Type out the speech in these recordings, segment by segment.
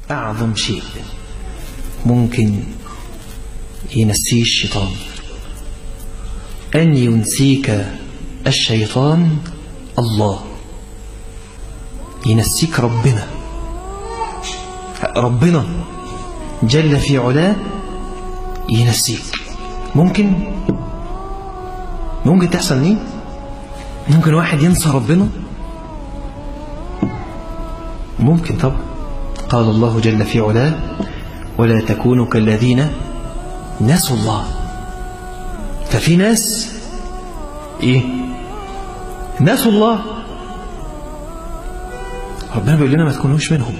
أعظم شيء ممكن ينسيه الشيطان أن ينسيك الشيطان الله ينسيك ربنا ربنا جل في علاه ينسيك ممكن ممكن تحصل ليه ممكن واحد ينسى ربنا ممكن طبعا قال الله جل في علاه ولا تكونوا كالذين نسوا الله ففي ناس ايه نسوا الله ربنا بيقول لنا ما تكونوش منهم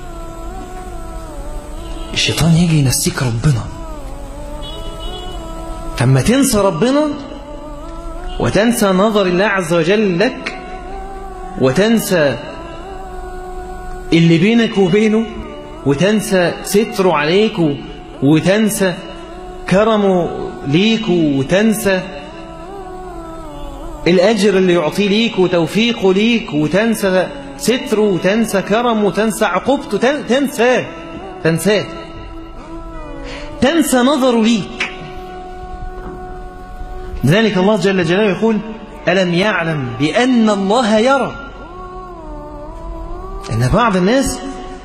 الشيطان يجي ينسيك ربنا فما تنسى ربنا وتنسى نظر الله عز وجل لك وتنسى اللي بينك وبينه وتنسى ستره عليك وتنسى كرمه ليك وتنسى الأجر اللي يعطيه ليك وتوفيقه ليك وتنسى ستره وتنسى كرمه وتنسى عقوبته تنساه تنساه تنسى نظره ليك لذلك الله جل جلاله يقول ألم يعلم بأن الله يرى إن بعض الناس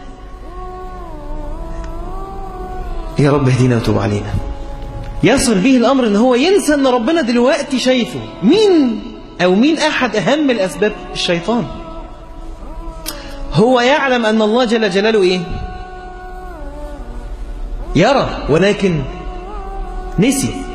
يا رب اهدينا وتوب علينا يصل به الأمر إن هو ينسى إن ربنا دلوقتي شايفه مين أو مين أحد أهم الأسباب الشيطان هو يعلم أن الله جل جلاله إيه يرى ولكن نسي